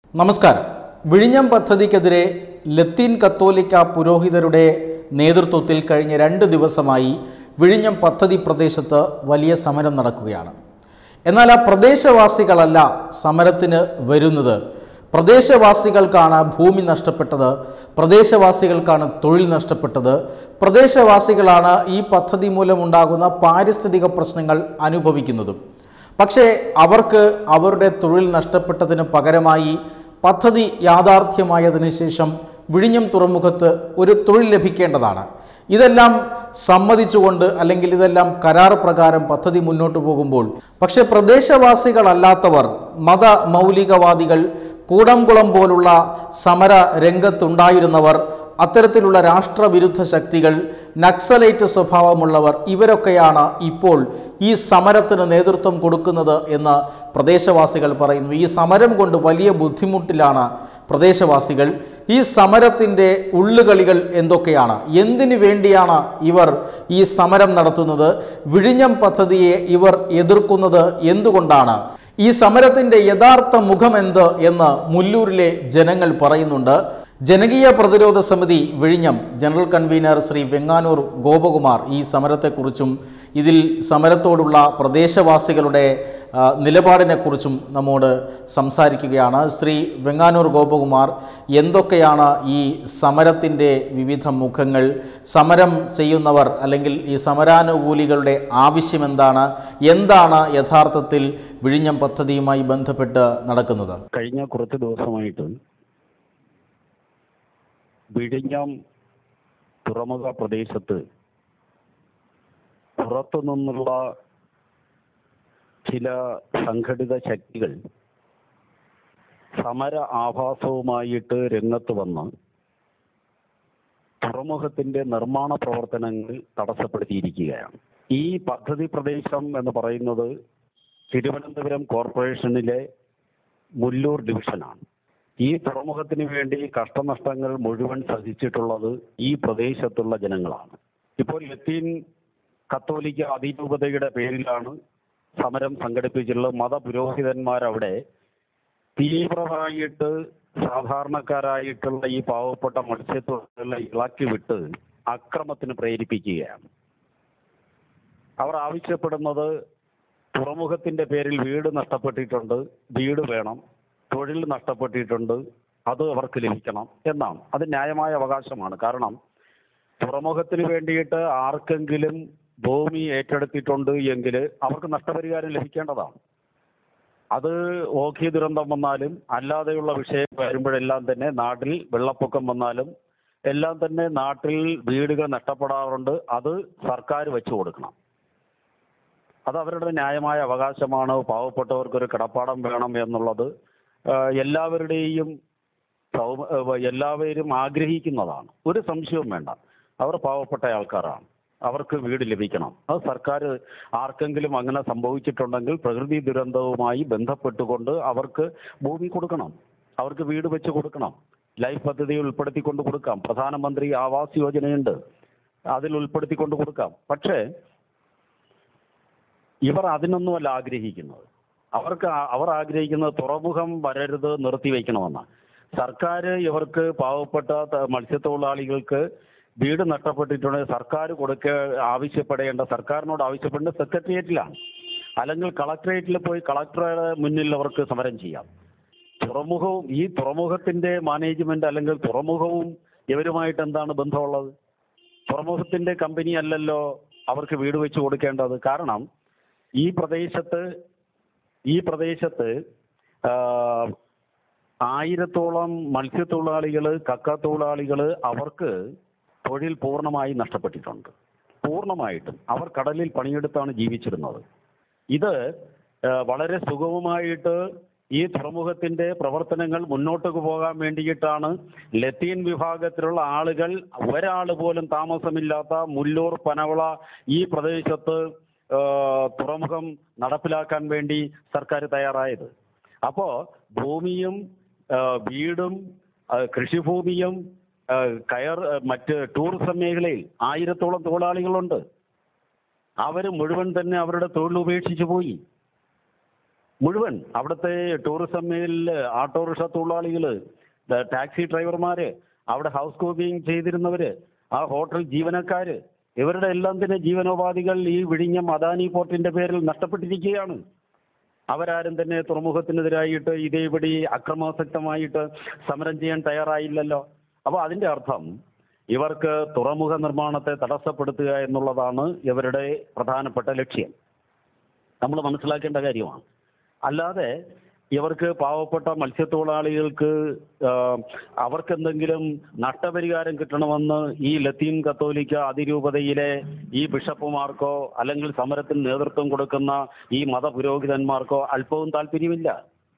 നമസ്കാരം വിഴിഞ്ഞം പദ്ധതിക്കെതിരെ ലത്തീൻ കത്തോലിക്ക പുരോഹിതരുടെ നേതൃത്വത്തിൽ കഴിഞ്ഞ രണ്ട് ദിവസമായി വിഴിഞ്ഞം പദ്ധതി പ്രദേശത്ത് വലിയ സമരം നടക്കുകയാണ് എന്നാൽ ആ പ്രദേശവാസികളല്ല സമരത്തിന് വരുന്നത് പ്രദേശവാസികൾക്കാണ് ഭൂമി നഷ്ടപ്പെട്ടത് പ്രദേശവാസികൾക്കാണ് തൊഴിൽ നഷ്ടപ്പെട്ടത് പ്രദേശവാസികളാണ് ഈ പദ്ധതി മൂലമുണ്ടാകുന്ന പാരിസ്ഥിതിക പ്രശ്നങ്ങൾ അനുഭവിക്കുന്നതും പക്ഷേ അവർക്ക് അവരുടെ തൊഴിൽ നഷ്ടപ്പെട്ടതിന് പകരമായി പദ്ധതി യാഥാർത്ഥ്യമായതിനു ശേഷം വിഴിഞ്ഞം തുറമുഖത്ത് ഒരു തൊഴിൽ ലഭിക്കേണ്ടതാണ് ഇതെല്ലാം സമ്മതിച്ചുകൊണ്ട് അല്ലെങ്കിൽ ഇതെല്ലാം കരാർ പ്രകാരം പദ്ധതി മുന്നോട്ട് പോകുമ്പോൾ പക്ഷേ പ്രദേശവാസികളല്ലാത്തവർ മത മൗലികവാദികൾ കൂടംകുളം പോലുള്ള സമര രംഗത്തുണ്ടായിരുന്നവർ അത്തരത്തിലുള്ള രാഷ്ട്രവിരുദ്ധ ശക്തികൾ നക്സലൈറ്റ് സ്വഭാവമുള്ളവർ ഇവരൊക്കെയാണ് ഇപ്പോൾ ഈ സമരത്തിന് നേതൃത്വം കൊടുക്കുന്നത് എന്ന് പ്രദേശവാസികൾ പറയുന്നു ഈ സമരം കൊണ്ട് വലിയ ബുദ്ധിമുട്ടിലാണ് പ്രദേശവാസികൾ ഈ സമരത്തിൻ്റെ ഉള്ളുകളികൾ എന്തൊക്കെയാണ് എന്തിനു വേണ്ടിയാണ് ഇവർ ഈ സമരം നടത്തുന്നത് വിഴിഞ്ഞം പദ്ധതിയെ ഇവർ എതിർക്കുന്നത് എന്തുകൊണ്ടാണ് ഈ സമരത്തിൻ്റെ യഥാർത്ഥ മുഖമെന്ത് എന്ന് മുല്ലൂരിലെ ജനങ്ങൾ പറയുന്നുണ്ട് ജനകീയ പ്രതിരോധ സമിതി വിഴിഞ്ഞം ജനറൽ കൺവീനർ ശ്രീ വെങ്ങാനൂർ ഗോപകുമാർ ഈ സമരത്തെക്കുറിച്ചും ഇതിൽ സമരത്തോടുള്ള പ്രദേശവാസികളുടെ ആ, നിലപാടിനെക്കുറിച്ചും നമ്മോട് സംസാരിക്കുകയാണ് ശ്രീ വെങ്ങാനൂർ ഗോപകുമാർ എന്തൊക്കെയാണ് ഈ സമരത്തിൻ്റെ വിവിധ മുഖങ്ങൾ സമരം ചെയ്യുന്നവർ അല്ലെങ്കിൽ ഈ സമരാനുകൂലികളുടെ ആവശ്യം എന്താണ് എന്താണ് യഥാർത്ഥത്തിൽ വിഴിഞ്ഞം പദ്ധതിയുമായി ബന്ധപ്പെട്ട് നടക്കുന്നത് കഴിഞ്ഞ കുറച്ച് ദിവസമായിട്ട് വിഴിഞ്ഞം തുറമുഖ പ്രദേശത്ത് പുറത്തു നിന്നുള്ള ചില സംഘടിത ശക്തികൾ സമര ആഭാസവുമായിട്ട് രംഗത്ത് വന്ന് തുറമുഖത്തിന്റെ നിർമ്മാണ പ്രവർത്തനങ്ങൾ തടസ്സപ്പെടുത്തിയിരിക്കുകയാണ് ഈ പദ്ധതി പ്രദേശം എന്ന് പറയുന്നത് തിരുവനന്തപുരം കോർപ്പറേഷനിലെ മുല്ലൂർ ഡിവിഷനാണ് ഈ തുറമുഖത്തിന് വേണ്ടി കഷ്ടനഷ്ടങ്ങൾ മുഴുവൻ സഹിച്ചിട്ടുള്ളത് ഈ പ്രദേശത്തുള്ള ജനങ്ങളാണ് ഇപ്പോൾ ലത്തീൻ കത്തോലിക്ക അതിരൂപതയുടെ പേരിലാണ് സമരം സംഘടിപ്പിച്ചിട്ടുള്ളത് മതപുരോഹിതന്മാരവിടെ തീവ്രമായിട്ട് സാധാരണക്കാരായിട്ടുള്ള ഈ പാവപ്പെട്ട മത്സ്യത്തൊഴിലാളികളെ ഇളക്കി വിട്ട് അക്രമത്തിന് പ്രേരിപ്പിക്കുകയാണ് അവർ ആവശ്യപ്പെടുന്നത് തുറമുഖത്തിന്റെ പേരിൽ വീട് നഷ്ടപ്പെട്ടിട്ടുണ്ട് വീട് വേണം തൊഴിൽ നഷ്ടപ്പെട്ടിട്ടുണ്ട് അത് അവർക്ക് ലഭിക്കണം എന്നാണ് അത് ന്യായമായ അവകാശമാണ് കാരണം തുറമുഖത്തിന് വേണ്ടിയിട്ട് ആർക്കെങ്കിലും ഭൂമി ഏറ്റെടുത്തിട്ടുണ്ട് എങ്കിൽ അവർക്ക് നഷ്ടപരിഹാരം ലഭിക്കേണ്ടതാണ് അത് ഓഖി ദുരന്തം വന്നാലും അല്ലാതെയുള്ള വിഷയം വരുമ്പോഴെല്ലാം തന്നെ നാട്ടിൽ വെള്ളപ്പൊക്കം വന്നാലും എല്ലാം തന്നെ നാട്ടിൽ വീടുകൾ നഷ്ടപ്പെടാറുണ്ട് അത് സർക്കാർ വെച്ചു കൊടുക്കണം അത് അവരുടെ ന്യായമായ അവകാശമാണ് പാവപ്പെട്ടവർക്ക് ഒരു കിടപ്പാടം വേണം എന്നുള്ളത് ആ, എല്ലാവരുടെയും സൗ- ആ, എല്ലാവരും ആഗ്രഹിക്കുന്നതാണ് ഒരു സംശയവും വേണ്ട അവർ പാവപ്പെട്ട ആൾക്കാരാണ് അവർക്ക് വീട് ലഭിക്കണം അത് സർക്കാർ ആർക്കെങ്കിലും അങ്ങനെ സംഭവിച്ചിട്ടുണ്ടെങ്കിൽ പ്രകൃതി ദുരന്തവുമായി ബന്ധപ്പെട്ടുകൊണ്ട് അവർക്ക് ഭൂമി കൊടുക്കണം അവർക്ക് വീട് വെച്ച് കൊടുക്കണം ലൈഫ് പദ്ധതി ഉൾപ്പെടുത്തിക്കൊണ്ട് കൊടുക്കാം പ്രധാനമന്ത്രി ആവാസ് യോജനയുണ്ട് അതിൽ ഉൾപ്പെടുത്തിക്കൊണ്ട് കൊടുക്കാം പക്ഷേ ഇവർ അതിനൊന്നുമല്ല ആഗ്രഹിക്കുന്നത് അവർക്ക് ആ- അവർ ആഗ്രഹിക്കുന്നത് തുറമുഖം വരരുത് നിർത്തിവെക്കണമെന്നാണ് സർക്കാർ ഇവർക്ക് പാവപ്പെട്ട ത- മത്സ്യത്തൊഴിലാളികൾക്ക് വീട് നഷ്ടപ്പെട്ടിട്ടുണ്ടെങ്കിൽ സർക്കാർ കൊടുക്ക ആവശ്യപ്പെടേണ്ട സർക്കാരിനോട് ആവശ്യപ്പെടേണ്ട സെക്രട്ടേറിയറ്റിലാണ് അല്ലെങ്കിൽ കളക്ടറേറ്റിൽ പോയി കളക്ടറുടെ മുന്നിൽ അവർക്ക് സമരം ചെയ്യാം തുറമുഖവും ഈ തുറമുഖത്തിന്റെ മാനേജ്മെന്റ് അല്ലെങ്കിൽ തുറമുഖവും ഇവരുമായിട്ട് എന്താണ് ബന്ധമുള്ളത് തുറമുഖത്തിന്റെ കമ്പനി അല്ലല്ലോ അവർക്ക് വീട് വെച്ച് കൊടുക്കേണ്ടത് കാരണം ഈ പ്രദേശത്ത് ഈ പ്രദേശത്ത് ആ, ആയിരത്തോളം മത്സ്യത്തൊഴിലാളികൾ കക്കത്തൊഴിലാളികൾ അവർക്ക് തൊഴിൽ പൂർണ്ണമായി നഷ്ടപ്പെട്ടിട്ടുണ്ട് പൂർണ്ണമായിട്ടും അവർ കടലിൽ പണിയെടുത്താണ് ജീവിച്ചിരുന്നത് ഇത് ആ, വളരെ സുഗമമായിട്ട് ഈ തുറമുഖത്തിന്റെ പ്രവർത്തനങ്ങൾ മുന്നോട്ട് പോകാൻ വേണ്ടിയിട്ടാണ് ലത്തീൻ വിഭാഗത്തിലുള്ള ആളുകൾ ഒരാൾ പോലും താമസമില്ലാത്ത മുല്ലൂർ പനവള ഈ പ്രദേശത്ത് ആ, തുറമുഖം നടപ്പിലാക്കാൻ വേണ്ടി സർക്കാർ തയ്യാറായത് അപ്പോ ഭൂമിയും ആ, വീടും ആ, കൃഷിഭൂമിയും ആ, കയർ ആ, മറ്റ് ടൂറിസം മേഖലയിൽ ആയിരത്തോളം തൊഴിലാളികളുണ്ട് അവർ മുഴുവൻ തന്നെ അവരുടെ തൊഴിൽ ഉപേക്ഷിച്ചു പോയി മുഴുവൻ അവിടുത്തെ ടൂറിസം മേഖലയില് ഓട്ടോറിക്ഷ തൊഴിലാളികള് ദ- ടാക്സി ഡ്രൈവർമാര് അവിടെ ഹൗസ് കീപ്പിംഗ് ചെയ്തിരുന്നവര് ആ ഹോട്ടൽ ജീവനക്കാര് ഇവരുടെ എല്ലാം തന്നെ ജീവനോപാധികൾ ഈ വിഴിഞ്ഞം അദാനി പോർട്ടിന്റെ പേരിൽ നഷ്ടപ്പെട്ടിരിക്കുകയാണ് അവരാരും തന്നെ തുറമുഖത്തിനെതിരായിട്ട് ഇതേപടി അക്രമാസക്തമായിട്ട് സമരം ചെയ്യാൻ തയ്യാറായില്ലല്ലോ അപ്പോൾ അതിന്റെ അർത്ഥം ഇവർക്ക് തുറമുഖ നിർമ്മാണത്തെ തടസ്സപ്പെടുത്തുക എന്നുള്ളതാണ് ഇവരുടെ പ്രധാനപ്പെട്ട ലക്ഷ്യം നമ്മൾ മനസ്സിലാക്കേണ്ട കാര്യമാണ് അല്ലാതെ ഇവർക്ക് പാവപ്പെട്ട മത്സ്യത്തൊഴിലാളികൾക്ക് ആ, അവർക്കെന്തെങ്കിലും നഷ്ടപരിഹാരം കിട്ടണമെന്ന് ഈ ലത്തീൻ കത്തോലിക്ക അതിരൂപതയിലെ ഈ ബിഷപ്പുമാർക്കോ അല്ലെങ്കിൽ സമരത്തിന് നേതൃത്വം കൊടുക്കുന്ന ഈ മതപുരോഹിതന്മാർക്കോ അല്പവും താല്പര്യമില്ല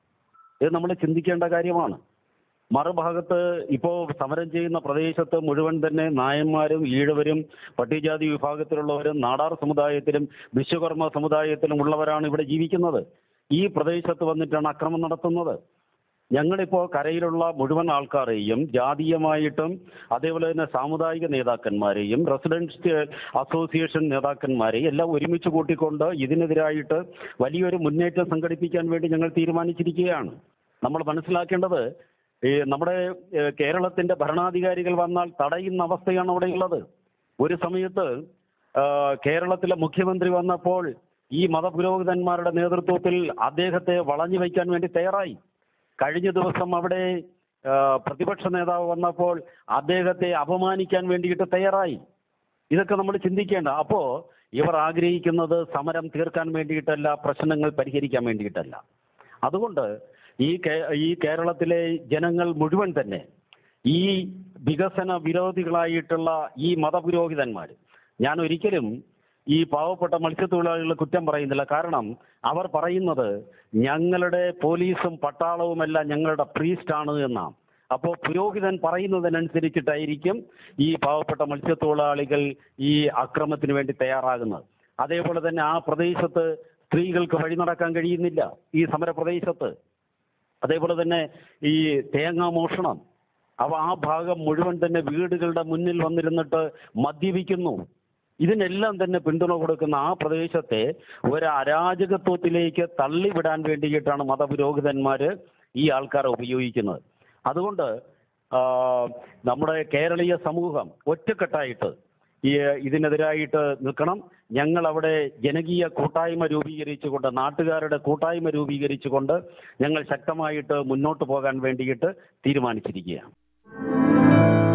ഇത് നമ്മൾ ചിന്തിക്കേണ്ട കാര്യമാണ് മറുഭാഗത്ത് ഇപ്പോൾ സമരം ചെയ്യുന്ന പ്രദേശത്ത് മുഴുവൻ തന്നെ നായന്മാരും ഈഴവരും പട്ടികജാതി വിഭാഗത്തിലുള്ളവരും നാടാർ സമുദായത്തിലും വിശ്വകർമ്മ സമുദായത്തിലും ഉള്ളവരാണ് ഇവിടെ ജീവിക്കുന്നത് ഈ പ്രദേശത്ത് വന്നിട്ടാണ് അക്രമം നടത്തുന്നത് ഞങ്ങളിപ്പോൾ കരയിലുള്ള മുഴുവൻ ആൾക്കാരെയും ജാതീയമായിട്ടും അതേപോലെ തന്നെ സാമുദായിക നേതാക്കന്മാരെയും റെസിഡൻസ് അസോസിയേഷൻ നേതാക്കന്മാരെയും എല്ലാം ഒരുമിച്ച് കൂട്ടിക്കൊണ്ട് ഇതിനെതിരായിട്ട് വലിയൊരു മുന്നേറ്റം സംഘടിപ്പിക്കാൻ വേണ്ടി ഞങ്ങൾ തീരുമാനിച്ചിരിക്കുകയാണ് നമ്മൾ മനസ്സിലാക്കേണ്ടത് ഈ നമ്മുടെ ഏഹ്, കേരളത്തിന്റെ ഭരണാധികാരികൾ വന്നാൽ തടയുന്ന അവസ്ഥയാണ് അവിടെയുള്ളത് ഒരു സമയത്ത് ആ, കേരളത്തിലെ മുഖ്യമന്ത്രി വന്നപ്പോൾ ഈ മതപുരോഹിതന്മാരുടെ നേതൃത്വത്തിൽ അദ്ദേഹത്തെ വളഞ്ഞു വയ്ക്കാൻ വേണ്ടി തയ്യാറായി കഴിഞ്ഞ ദിവസം അവിടെ ആ, പ്രതിപക്ഷ നേതാവ് വന്നപ്പോൾ അദ്ദേഹത്തെ അപമാനിക്കാൻ വേണ്ടിയിട്ട് തയ്യാറായി ഇതൊക്കെ നമ്മൾ ചിന്തിക്കേണ്ട അപ്പോൾ ഇവർ ആഗ്രഹിക്കുന്നത് സമരം തീർക്കാൻ വേണ്ടിയിട്ടല്ല പ്രശ്നങ്ങൾ പരിഹരിക്കാൻ വേണ്ടിയിട്ടല്ല അതുകൊണ്ട് ഈ കേ- ഈ കേരളത്തിലെ ജനങ്ങൾ മുഴുവൻ തന്നെ ഈ വികസന വിരോധികളായിട്ടുള്ള ഈ മതപുരോഹിതന്മാർ ഞാൻ ഒരിക്കലും ഈ പാവപ്പെട്ട മത്സ്യത്തൊഴിലാളികളെ കുറ്റം പറയുന്നില്ല കാരണം അവർ പറയുന്നത് ഞങ്ങളുടെ പോലീസും പട്ടാളവുമല്ല ഞങ്ങളുടെ പ്രീസ്റ്റാണ് എന്നാണ് അപ്പോൾ പുരോഹിതൻ പറയുന്നതിനനുസരിച്ചിട്ടായിരിക്കും ഈ പാവപ്പെട്ട മത്സ്യത്തൊഴിലാളികൾ ഈ അക്രമത്തിന് വേണ്ടി തയ്യാറാകുന്നത് അതേപോലെ തന്നെ ആ പ്രദേശത്ത് സ്ത്രീകൾക്ക് വഴി നടക്കാൻ കഴിയുന്നില്ല ഈ സമരപ്രദേശത്ത് അതേപോലെ തന്നെ ഈ തേങ്ങാ മോഷണം അവ ആ ഭാഗം മുഴുവൻ തന്നെ വീടുകളുടെ മുന്നിൽ വന്നിരുന്നിട്ട് മദ്യപിക്കുന്നു ഇതിനെല്ലാം തന്നെ പിന്തുണ കൊടുക്കുന്ന ആ പ്രദേശത്തെ ഒരു അരാജകത്വത്തിലേക്ക് തള്ളിവിടാൻ വേണ്ടിയിട്ടാണ് മതപുരോഹിതന്മാർ ഈ ആൾക്കാരെ ഉപയോഗിക്കുന്നത് അതുകൊണ്ട് ആ, നമ്മുടെ കേരളീയ സമൂഹം ഒറ്റക്കെട്ടായിട്ട് ഈ ഇതിനെതിരായിട്ട് നിൽക്കണം ഞങ്ങൾ അവിടെ ജനകീയ കൂട്ടായ്മ രൂപീകരിച്ചുകൊണ്ട് നാട്ടുകാരുടെ കൂട്ടായ്മ രൂപീകരിച്ചുകൊണ്ട് ഞങ്ങൾ ശക്തമായിട്ട് മുന്നോട്ട് പോകാൻ വേണ്ടിയിട്ട് തീരുമാനിച്ചിരിക്കുകയാണ്